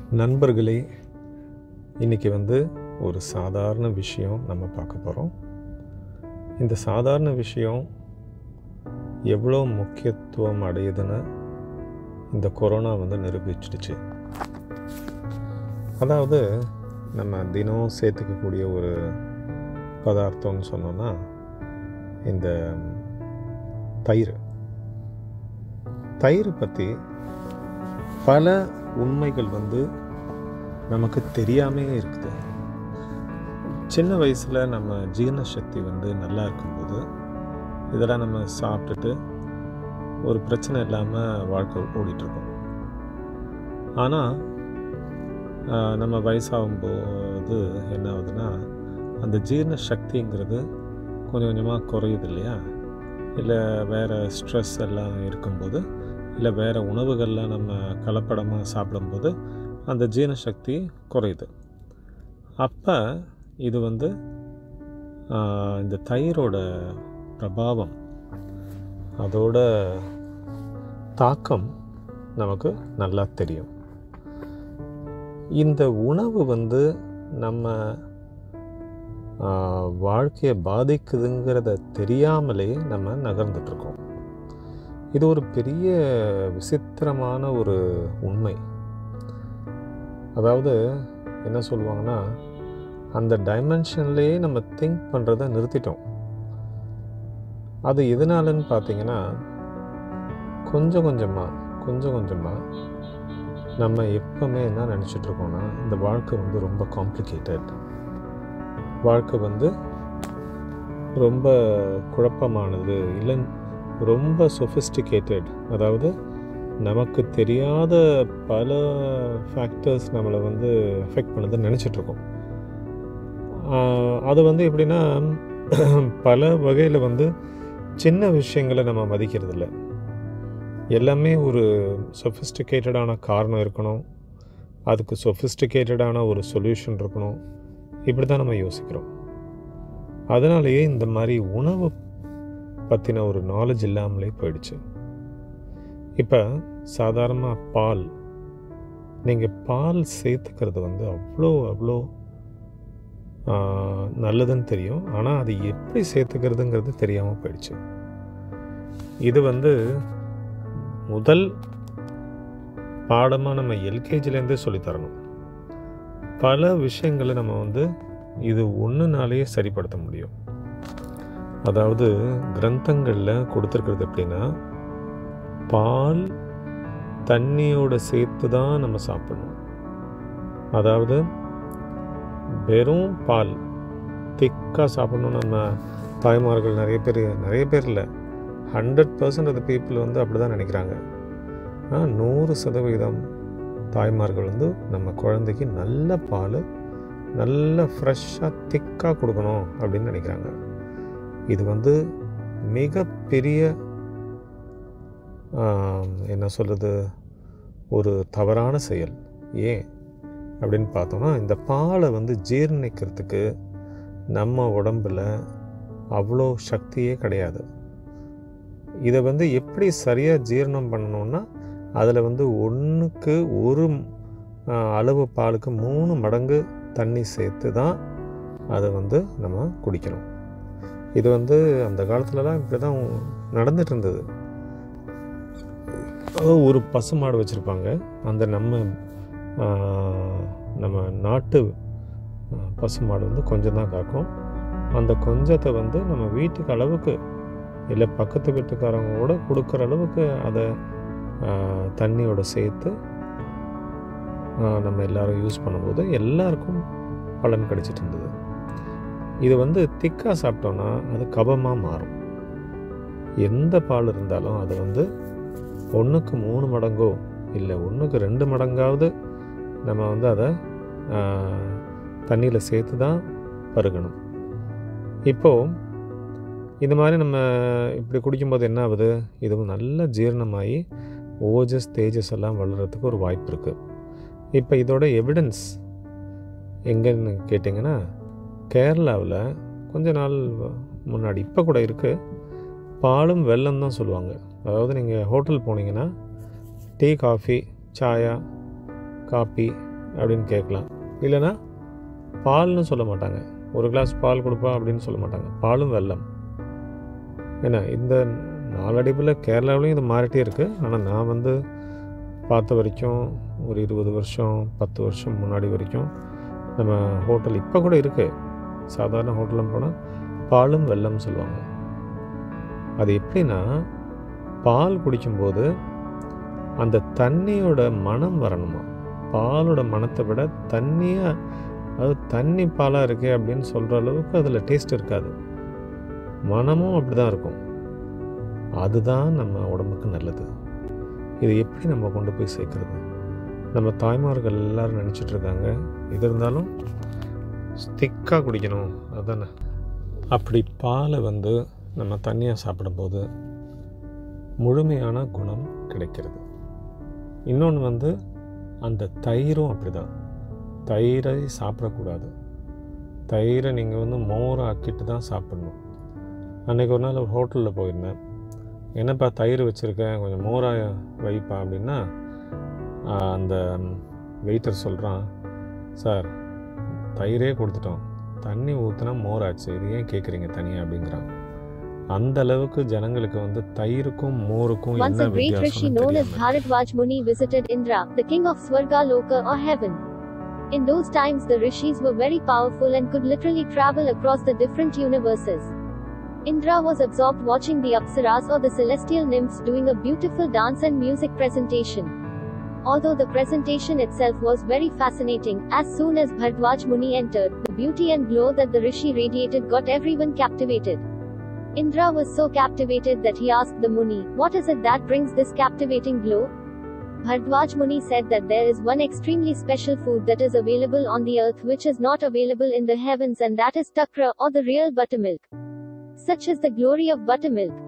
நண்பர்களே இன்றைக்கி வந்து ஒரு சாதாரண விஷயம் நம்ம பார்க்க போகிறோம் இந்த சாதாரண விஷயம் எவ்வளோ முக்கியத்துவம் அடையுதுன்னு இந்த கொரோனா வந்து நிரூபிச்சிடுச்சு அதாவது நம்ம தினம் சேர்த்துக்கக்கூடிய ஒரு பதார்த்தம்னு சொன்னோன்னா இந்த தயிர் தயிர் பற்றி பல உண்மைகள் வந்து நமக்கு தெரியாமே இருக்குது சின்ன வயசில் நம்ம ஜீரண சக்தி வந்து நல்லா இருக்கும்போது இதெல்லாம் நம்ம சாப்பிட்டுட்டு ஒரு பிரச்சனை இல்லாமல் வாழ்க்கை ஓடிட்டுருக்கோம் ஆனால் நம்ம வயசாகும்போது என்ன ஆகுதுன்னா அந்த ஜீரண சக்திங்கிறது கொஞ்சம் கொஞ்சமாக குறையுது இல்லையா இல்லை வேறு ஸ்ட்ரெஸ் எல்லாம் இருக்கும்போது இல்லை வேறு உணவுகள்லாம் நம்ம கலப்படமாக சாப்பிடும்போது அந்த ஜீரண சக்தி குறையுது அப்போ இது வந்து ஆஹ், இந்த தயிரோட பிரபாவம் அதோட தாக்கம் நமக்கு நல்லா தெரியும் இந்த உணவு வந்து நம்ம ஆஹ், வாழ்க்கையை பாதிக்குதுங்கிறத தெரியாமலே நம்ம நகர்ந்துட்டுருக்கோம் இது ஒரு பெரிய விசித்திரமான ஒரு உண்மை அதாவது என்ன சொல்லுவாங்கன்னா அந்த டைமென்ஷன்லேயே நம்ம திங்க் பண்ணுறத நிறுத்திட்டோம் அது எதனாலன்னு பார்த்தீங்கன்னா கொஞ்சம் கொஞ்சமாக கொஞ்சம் கொஞ்சமாக நம்ம எப்பவுமே என்ன நினச்சிட்டு இருக்கோம்னா இந்த வாழ்க்கை வந்து ரொம்ப காம்ப்ளிகேட்டட் வாழ்க்கை வந்து ரொம்ப குழப்பமானது இல்லை ரொம்ப சொஃபிஸ்டிகேட்டட் அதாவது நமக்கு தெரியாத பல ஃபேக்டர்ஸ் நம்மளை வந்து அஃபெக்ட் பண்ணுதுன்னு நினச்சிட்ருக்கோம் அது வந்து எப்படின்னா பல வகையில் வந்து சின்ன விஷயங்களை நம்ம மதிக்கிறது இல்ல எல்லாமே ஒரு சொஃபிஸ்டிகேட்டடான காரணம் இருக்கணும் அதுக்கு சொஃபிஸ்டிகேட்டடான ஒரு சொல்யூஷன் இருக்கணும் இப்படி தான் நம்ம யோசிக்கிறோம் அதனாலேயே இந்த மாதிரி உணவு பற்றின ஒரு நாலேஜ் இல்லாமலே போயிடுச்சு இப்போ சாதாரணமாக பால் நீங்கள் பால் சேர்த்துக்கிறது வந்து அவ்வளோ அவ்வளோ ஆஹ், நல்லதுன்னு தெரியும் ஆனால் அது எப்படி சேர்த்துக்கிறதுங்கிறது தெரியாமல் போயிடுச்சு இது வந்து முதல் பாடமாக நம்ம எல்கேஜிலேருந்தே சொல்லித்தரணும் பல விஷயங்களை நம்ம வந்து இது ஒன்றுனாலேயே சரிப்படுத்த முடியும் அதாவது கிரந்தங்களில் கொடுத்துருக்கிறது எப்படின்னா பால் தண்ணியோட சேர்த்து தான் நம்ம சாப்பிடணும் அதாவது வெறும் பால் திக்காக சாப்பிடணும் நம்ம தாய்மார்கள் நிறைய பேர் நிறைய பேர் இல்லை ஹண்ட்ரட் பர்சன்ட் அந்த பீப்புள் வந்து அப்படி தான் நினைக்கிறாங்க ஆ, நூறு சதவீதம் தாய்மார்கள் வந்து நம்ம குழந்தைக்கு நல்ல பால் நல்ல ஃப்ரெஷ்ஷாக திக்காக கொடுக்கணும் அப்படின்னு நினைக்கிறாங்க இது வந்து மிகப்பெரிய ஆம், என்ன சொல்கிறது ஒரு தவறான செயல் ஏன் அப்படின்னு பார்த்தோம்னா இந்த பாலை வந்து ஜீரணிக்கிறதுக்கு நம்ம உடம்புல அவ்வளோ சக்தியே கிடையாது இதை வந்து எப்படி சரியாக ஜீரணம் பண்ணணும்னா அதில் வந்து ஒன்றுக்கு ஒரு ஆ, அளவு பாலுக்கு மூணு மடங்கு தண்ணி சேர்த்து தான் அதை வந்து நம்ம குடிக்கணும் இது வந்து அந்த காலத்துலலாம் இப்படி தான் நடந்துட்டு இருந்தது அதாவது ஒரு பசுமாடு வச்சுருப்பாங்க அந்த நம்ம ஆ, நம்ம நாட்டு ஆ, பசுமாடு வந்து கொஞ்சம் தான் காக்கும் அந்த கொஞ்சத்தை வந்து நம்ம வீட்டுக்கு அளவுக்கு இல்லை பக்கத்து வீட்டுக்காரங்களோட கொடுக்குற அளவுக்கு அதை ஆ, தண்ணியோட சேர்த்து ஆ, நம்ம எல்லாரும் யூஸ் பண்ணும்போது எல்லாருக்கும் பலன் கிடைச்சிட்டு இருந்தது இது வந்து திக்காக சாப்பிட்டோன்னா அது கபமாக மாறும் எந்த பால் இருந்தாலும் அது வந்து ஒன்றுக்கு மூணு மடங்கோ இல்லை ஒன்றுக்கு ரெண்டு மடங்காவது நம்ம வந்து அதை தண்ணியில் சேர்த்து தான் பருகணும் இப்போது இந்த மாதிரி நம்ம இப்படி குடிக்கும்போது என்ன ஆகுது இது நல்ல ஜீரணமாகி ஓஜஸ் தேஜஸ் எல்லாம் வளர்கிறதுக்கு ஒரு வாய்ப்பு இருக்குது இப்போ இதோட எவிடன்ஸ் எங்கன்னு கேட்டிங்கன்னா கேரளாவில் கொஞ்ச நாள் முன்னாடி இப்போ கூட இருக்குது பாலும் வெல்லம் தான் சொல்லுவாங்க அதாவது நீங்கள் ஹோட்டல் போனீங்கன்னா டீ காஃபி சாயா காப்பி அப்படின்னு கேட்கலாம் இல்லைன்னா பால்னு சொல்ல மாட்டாங்க ஒரு கிளாஸ் பால் கொடுப்பா அப்படின்னு சொல்ல மாட்டாங்க பாலும் வெல்லம் ஏன்னா இந்த நாளடைவில் கேரளாவிலையும் இது மாறிட்டே இருக்குது ஆனால் நான் வந்து பார்த்த வரைக்கும் ஒரு இருபது வருஷம் பத்து வருஷம் முன்னாடி வரைக்கும் நம்ம ஹோட்டல் இப்போ கூட இருக்குது சாதாரண ஹோட்டலும் போனால் பாலும் வெல்லம் சொல்லுவாங்க அது எப்படின்னா பால் குடிக்கும்போது அந்த தண்ணியோட மனம் வரணுமா பாலோட மனத்தை விட தண்ணியாக அது தண்ணி பாலாக இருக்கே அப்படின்னு சொல்கிற அளவுக்கு அதில் டேஸ்ட் இருக்காது மனமும் அப்படி தான் இருக்கும் அதுதான் நம்ம உடம்புக்கு நல்லது இது எப்படி நம்ம கொண்டு போய் சேர்க்குறது நம்ம தாய்மார்கள் எல்லாரும் நினச்சிட்டு இருக்காங்க இது இருந்தாலும் திக்காக குடிக்கணும் அதுதானே அப்படி பாலை வந்து நம்ம தண்ணியாக சாப்பிடும்போது முழுமையான குணம் கிடைக்கிறது இன்னொன்று வந்து அந்த தயிரும் அப்படி தான் தயிரை சாப்பிடக்கூடாது தயிரை நீங்கள் வந்து மோரை ஆக்கிட்டு தான் சாப்பிடணும் அன்றைக்கி ஒரு நாள் ஒரு ஹோட்டலில் போயிருந்தேன் என்னப்பா தயிர் வச்சுருக்கேன் கொஞ்சம் மோராக வைப்பா அப்படின்னா ஆஹ், அந்த வெயிட்டர் சொல்கிறான் சார் தயிரே கொடுத்துட்டோம் தண்ணி ஊற்றினா மோராச்சு இது ஏன் கேட்குறீங்க தனியாக அப்படிங்கிறான் அந்த அளவுக்கு ஜனங்களுக்கு வந்து தயிருக்கும் மோருக்கும் Once என்ன a great rishi வித்தியாசம்னு known as தெரியாம Bharadwaj Muni visited Indra, the king of Swarga Loka or heaven. In those times, the rishis were very powerful and could literally travel across the different universes. Indra was absorbed watching the Apsaras or the celestial nymphs doing a beautiful dance and music presentation. Although the presentation itself was very fascinating, as soon as Bharadwaj Muni entered, the beauty and glow that the rishi radiated got everyone captivated. Indra was so captivated that he asked the Muni, What is it that brings this captivating glow? Bharadwaj Muni said that there is one extremely special food that is available on the earth which is not available in the heavens, and that is takra or the real buttermilk. Such is the glory of buttermilk.